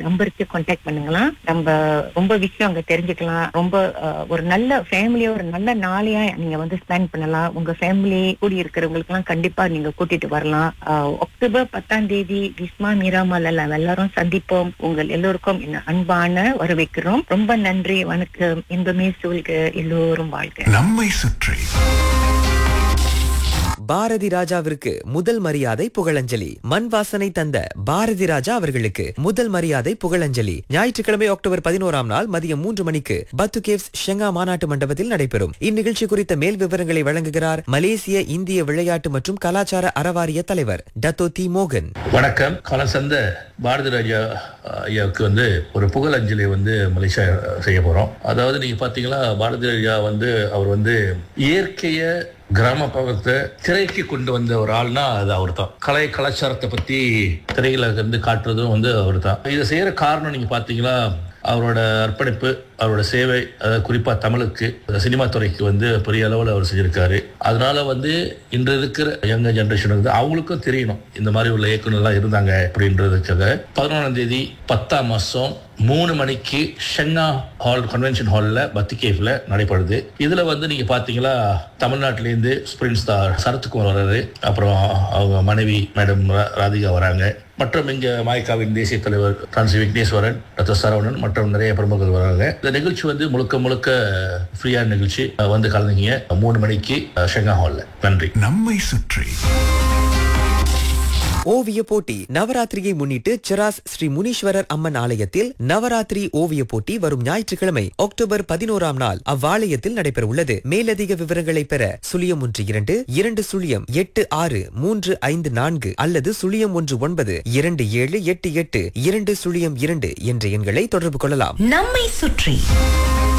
நம்பருக்கு கான்டாக்ட் பண்ணுங்களாம் நம்ம ரொம்ப விஷயம் அங்க தெரிஞ்சுக்கலாம் ரொம்ப அஹ், ஒரு நல்ல ஃபேமிலியா ஒரு நல்ல நாளையா நீங்க வந்து ஸ்பெண்ட் பண்ணலாம் உங்க ஃபேமிலி கூடி இருக்கிறவங்களுக்கு எல்லாம் கண்டிப்பா நீங்க கூட்டிட்டு வரலாம் அஹ், அக்டோபர் பத்தாம் தேதி விஸ்மா மீராமல் எல்லாம் எல்லாரும் சந்திப்போம் உங்கள் எல்லோருக்கும் என்ன அன்பான வரவேற்கிறோம் ரொம்ப நன்றி வணக்கம் இன்பமே சூழ்க எல்லோரும் வாழ்க நம்மை சுற்றி பாரதி ராஜாவிற்கு முதல் மரியாதை புகழஞ்சலி மண் வாசனை தந்த பாரதி ராஜா அவர்களுக்கு முதல் மரியாதை புகழஞ்சலி ஞாயிற்றுக்கிழமை அக்டோபர் பதினோராம் நாள் மதியம் மூன்று மணிக்கு பத்து கேவ்ஸ் ஷெங்கா மாநாட்டு மண்டபத்தில் நடைபெறும் இந்நிகழ்ச்சி குறித்த மேல் விவரங்களை வழங்குகிறார் மலேசிய இந்திய விளையாட்டு மற்றும் கலாச்சார அறவாரிய தலைவர் டத்தோ தி மோகன் வணக்கம் கலசந்த பாரதி ராஜா ஐயாவுக்கு வந்து ஒரு புகழ் அஞ்சலி வந்து மலேசியா செய்ய போறோம் அதாவது நீங்க பாத்தீங்களா பாரதி ராஜா வந்து அவர் வந்து இயற்கைய கிராம பக்கத்தை திரைக்கு கொண்டு வந்த ஒரு ஆள்னா அது அவர் தான் கலை கலாச்சாரத்தை பத்தி திரையில இருந்து காட்டுறதும் வந்து அவர் தான் இதை செய்யற காரணம் நீங்க பாத்தீங்களா அவரோட அர்ப்பணிப்பு அவரோட சேவை அதாவது குறிப்பா தமிழுக்கு சினிமா துறைக்கு வந்து பெரிய அளவில் அவர் செஞ்சிருக்காரு அதனால வந்து இன்று இருக்கிற யங்க ஜென்ரேஷனுக்கு வந்து அவங்களுக்கும் தெரியணும் இந்த மாதிரி உள்ள இயக்குனர்லாம் இருந்தாங்க அப்படின்றதுக்காக பதினொன்றாம் தேதி பத்தாம் மாசம் மூணு மணிக்கு ஷெங்கா ஹால் கன்வென்ஷன் ஹாலில் பத்திகேஃபில் நடைபெறுது இதுல வந்து நீங்க பாத்தீங்களா தமிழ்நாட்டிலேருந்து ஸ்பிரின் ஸ்டார் சரத்குமார் வர்றாரு அப்புறம் அவங்க மனைவி மேடம் ரா- ராதிகா வராங்க மற்றும் இங்க மாய்காவின் தேசிய தலைவர் பிரான்சி விக்னேஸ்வரன் டாக்டர் சரவணன் மற்றும் நிறைய பிரமுகர்கள் வராங்க இந்த நிகழ்ச்சி வந்து முழுக்க முழுக்க ஃப்ரீயான நிகழ்ச்சி வந்து கலந்துங்க மூணு மணிக்கு ஷெங்கா ஹாலில் நன்றி நம்மை சுற்றி ஓவிய போட்டி நவராத்திரியை முன்னிட்டு சிராஸ் ஸ்ரீ முனீஸ்வரர் அம்மன் ஆலயத்தில் நவராத்திரி ஓவிய போட்டி வரும் ஞாயிற்றுக்கிழமை அக்டோபர் பதினோராம் நாள் அவ்வாலயத்தில் நடைபெற உள்ளது மேலதிக விவரங்களை பெற சுழியம் ஒன்று இரண்டு இரண்டு சுழியம் எட்டு ஆறு மூன்று ஐந்து நான்கு அல்லது சுழியம் ஒன்று ஒன்பது இரண்டு ஏழு எட்டு எட்டு இரண்டு சுழியம் இரண்டு என்ற எண்களை தொடர்பு கொள்ளலாம் நம்மை சுற்றி